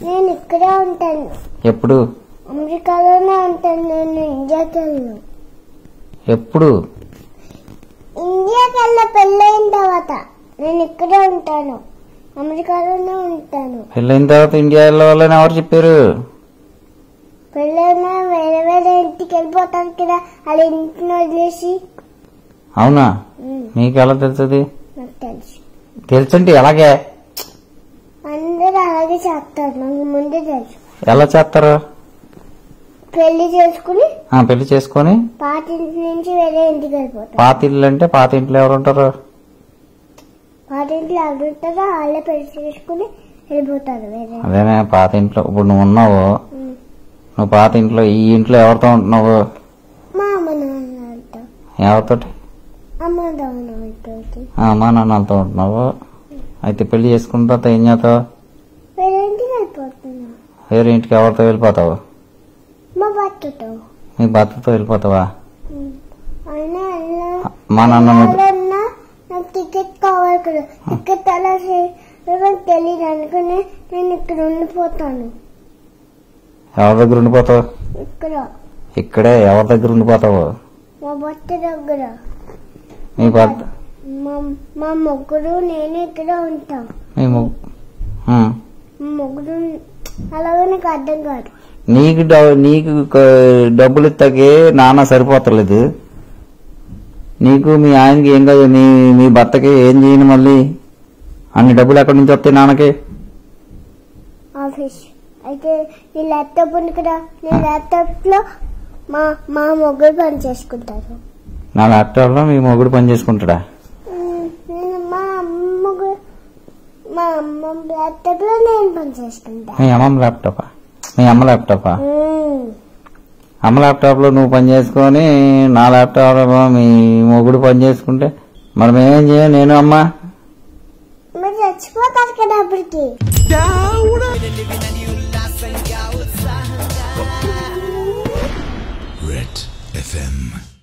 నేను ఇక్కడే ఉంటాను ఎప్పుడు అమెరికాలోనే ఉంటాను నేను ఇండియాకి వెళ్ళను ఎప్పుడు ఇండియాకి వెళ్ళ పెళ్ళైన తర్వాత నేను ఇక్కడే ఉంటాను అమెరికాలోనే ఉంటాను పెళ్ళైన తర్వాత ఇండియా వెళ్ళవాలని ఎవరు చెప్పారు పెళ్ళైనా వేరే వేరే ఇంటికి వెళ్ళిపోతాను కదా వాళ్ళ ఇంటిని వదిలేసి అవునా ఉమ్, నీకు ఎలా తెలుస్తుంది నాకు తెలుసు తెలుసంటే ఎలాగే అందరూ అలాగే చేస్తారు నాకు ముందే తెలుసు ఎలా చేస్తారు పెళ్లి చేసుకుని ఆ, పెళ్లి చేసుకొని పాత ఇంటి నుంచి వేరే ఇంటికి వెళ్ళిపోతారు పాత ఇల్లు అంటే పాత ఇంట్లో ఎవరు ఉంటారు పాత ఇంట్లో ఎవరు ఉంటారో వాళ్ళే పెళ్లి చేసుకుని వెళ్ళిపోతారు వేరే అదేనే పాత ఇంట్లో ఇప్పుడు నువ్వు ఉన్నావు ఉమ్. నువ్వు పాత ఇంట్లో ఈ ఇంట్లో ఎవరితో ఉంటున్నావు మా అమ్మ నాన్నలతో ఎవరితోటి అమ్మ నాన్నలతో ఆ, అమ్మా నాన్నలతో ఉంటున్నావు అయితే పెళ్లి చేసుకున్న తర్వాత ఏం చేస్తావు వేరే ఇంటికి వెళ్ళిపోతున్నా వేరే ఇంటికి ఎవరితో వెళ్ళిపోతావు మా భర్తతో నీ భర్తతో వెళ్ళిపోతావా ఉమ్. అయినా ఎలా మా నాన్న వెళ్ళాలన్నా నాకు టికెట్ కావాలి కదా టికెట్ ఎలా చేయడం తెలియదు అనుకుని నేను ఇక్కడ ఉండిపోతాను ఎవరి దగ్గర ఉండిపోతావు ఇక్కడ ఇక్కడే ఎవరి దగ్గర ఉండిపోతావు మా భర్త దగ్గర నీ భర్త మా మా ముగ్గురు నేను ఇక్కడ ఉంటాం నీ ము- ఉం. మా ముగ్గురు అలాగే నాకు అర్థం కాదు నీకు డ- నీకు క- డబ్బులు ఇస్తాకే నాన్న సరిపోతలేదు నీకు మీ ఆయనకి ఏం కాదు నీ మీ భర్తకి ఏం చేయను మళ్ళీ అన్ని డబ్బులు ఎక్కడి నుంచి వస్తాయి నాన్నకి ఆఫీస్ అయితే నీ ల్యాప్టాప్ ఉంది కదా నీ ల్యాప్టాప్ లో మా మా ముగ్గురు పని చేసుకుంటారు నా ల్యాప్టాప్లో మీ మొగుడు పని చేసుకుంటాడా ఉమ్, నేను మా అమ్మ మా అమ్మ ల్యాప్టాప్ లో నేను పని చేసుకుంటా మీ అమ్మమ్మ ల్యాప్టాపా మీ అమ్మ ల్యాప్టాపా ఉమ్, అమ్మ ల్యాప్టాప్లో నువ్వు పని చేసుకొని నా ల్యాప్టాప్లో మీ మొగుడు పని చేసుకుంటే మరి మేమేం చేయం నేను అమ్మ మీరు చచ్చిపోతారు కదా అప్పటికి Red FM.